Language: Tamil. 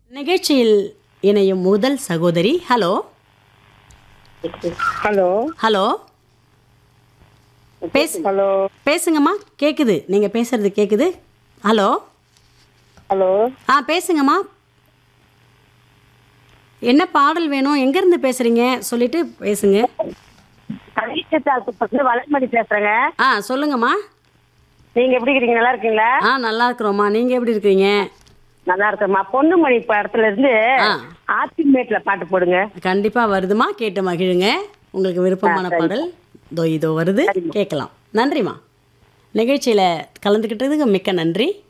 நிகழ்ச்சியில் இணையும் முதல் சகோதரி ஹலோ ஹலோ ஹலோ பேசு ஹலோ பேசுங்கம்மா கேட்குது நீங்கள் பேசுறது கேட்குது ஹலோ ஹலோ ஆ பேசுங்கம்மா என்ன பாடல் வேணும் எங்கேருந்து பேசுகிறீங்க சொல்லிட்டு பேசுங்க கலிச்சத்தாக்கு பக்கத்துல வளர்மணி பேசுறேங்க ஆ சொல்லுங்கம்மா நீங்க எப்படி இருக்கீங்க நல்லா இருக்கீங்களா ஆ நல்லா இருக்கிறோம்மா நீங்கள் எப்படி இருக்கிறீங்க நல்லா இருக்கேம்மா பொண்ணுமணி படத்துல இருந்து ஆ. ஆத்திமேட்ல பாட்டு போடுங்க கண்டிப்பாக வருதுமா கேட்டு மகிழுங்க உங்களுக்கு விருப்பமான பாடல் இதோ இதோ வருது கேட்கலாம் நன்றிம்மா நிகழ்ச்சியில் கலந்துக்கிட்டதுக்கு மிக்க நன்றி